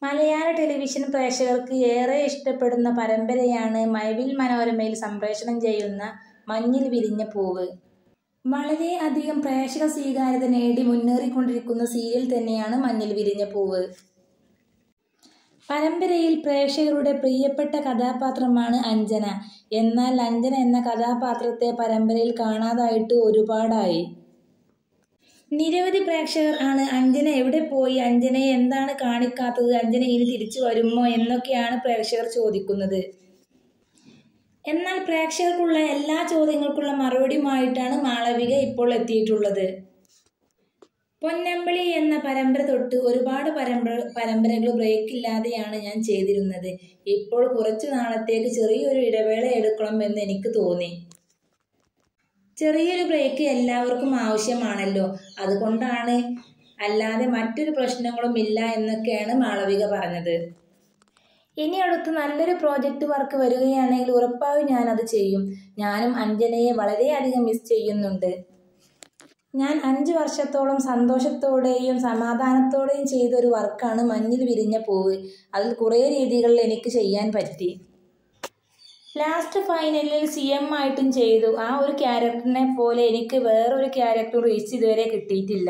മലയാള ടെലിവിഷൻ പ്രേക്ഷകർക്ക് ഏറെ ഇഷ്ടപ്പെടുന്ന പരമ്പരയാണ് മഴവിൽ മനോരമയിൽ സംപ്രേഷണം ചെയ്യുന്ന മഞ്ഞിൽ വിരിഞ്ഞ പൂവ് വളരെ അധികം പ്രേക്ഷക സ്വീകാര്യത നേടി മുന്നേറിക്കൊണ്ടിരിക്കുന്ന സീരിയൽ തന്നെയാണ് മഞ്ഞിൽ വിരിഞ്ഞ പൂവ് പരമ്പരയിൽ പ്രേക്ഷകരുടെ പ്രിയപ്പെട്ട കഥാപാത്രമാണ് അഞ്ജന എന്നാൽ അഞ്ജന എന്ന കഥാപാത്രത്തെ പരമ്പരയിൽ കാണാതായിട്ട് ഒരുപാടായി നിരവധി പ്രേക്ഷകർ ആണ് അഞ്ജന എവിടെ പോയി അഞ്ജനയെ എന്താണ് കാണിക്കാത്തത് അഞ്ജന ഇനി തിരിച്ചു വരുമോ എന്നൊക്കെയാണ് പ്രേക്ഷകർ ചോദിക്കുന്നത് എന്നാൽ പ്രേക്ഷകർക്കുള്ള എല്ലാ ചോദ്യങ്ങൾക്കുള്ള മറുപടിയുമായിട്ടാണ് മാളവിക ഇപ്പോൾ എത്തിയിട്ടുള്ളത് പൊന്നമ്പളി എന്ന പരമ്പര തൊട്ട് ഒരുപാട് പരമ്പര പരമ്പരകൾ ബ്രേക്ക് ഇല്ലാതെയാണ് ഞാൻ ചെയ്തിരുന്നത് ഇപ്പോൾ കുറച്ചു നാളത്തേക്ക് ചെറിയൊരു ഇടവേള എടുക്കണമെന്ന് എനിക്ക് തോന്നി ചെറിയൊരു ബ്രേക്ക് എല്ലാവർക്കും ആവശ്യമാണല്ലോ അതുകൊണ്ടാണ് അല്ലാതെ മറ്റൊരു പ്രശ്നങ്ങളും ഇല്ല എന്നൊക്കെയാണ് മാളവിക പറഞ്ഞത് ഇനി അടുത്ത് നല്ലൊരു പ്രോജക്റ്റ് വർക്ക് വരികയാണെങ്കിൽ ഉറപ്പായും ഞാനത് ചെയ്യും ഞാനും അഞ്ജനയെ വളരെയധികം മിസ് ചെയ്യുന്നുണ്ട് ഞാൻ അഞ്ച് വർഷത്തോളം സന്തോഷത്തോടെയും സമാധാനത്തോടെയും ചെയ്ത ഒരു വർക്കാണ് മഞ്ഞിൽ വിരിഞ്ഞ പൂവ് അതിൽ കുറേ രീതികളിൽ എനിക്ക് ചെയ്യാൻ പറ്റി ലാസ്റ്റ് ഫൈനലിൽ സി എം ആയിട്ടും ചെയ്തു ആ ഒരു ക്യാരക്ടറിനെ പോലെ എനിക്ക് വേറൊരു ക്യാരക്ടർ റീച്ച് ഇതുവരെ കിട്ടിയിട്ടില്ല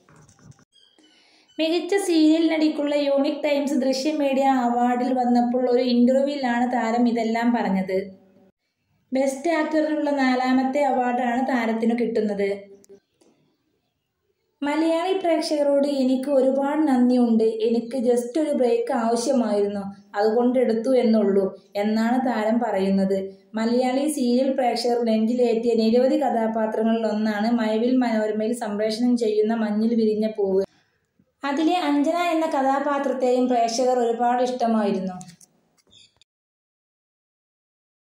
മികച്ച സീരിയൽ നടിക്കുള്ള യൂണിക് ടൈംസ് ദൃശ്യ മീഡിയ അവാർഡിൽ വന്നപ്പോൾ ഒരു ഇന്റർവ്യൂവിലാണ് താരം ഇതെല്ലാം പറഞ്ഞത് ബെസ്റ്റ് ആക്ടറിനുള്ള നാലാമത്തെ അവാർഡാണ് താരത്തിനു കിട്ടുന്നത് മലയാളി പ്രേക്ഷകരോട് എനിക്ക് ഒരുപാട് നന്ദിയുണ്ട് എനിക്ക് ജസ്റ്റ് ഒരു ബ്രേക്ക് ആവശ്യമായിരുന്നു അതുകൊണ്ട് എടുത്തു എന്നുള്ളൂ എന്നാണ് താരം പറയുന്നത് മലയാളി സീരിയൽ പ്രേക്ഷകർ നെഞ്ചിലേറ്റിയ നിരവധി കഥാപാത്രങ്ങളിൽ ഒന്നാണ് മഴവിൽ മനോരമയിൽ സംപ്രേഷണം ചെയ്യുന്ന മഞ്ഞിൽ വിരിഞ്ഞ പൂവ് അതിലെ അഞ്ജന എന്ന കഥാപാത്രത്തെയും പ്രേക്ഷകർ ഒരുപാട് ഇഷ്ടമായിരുന്നു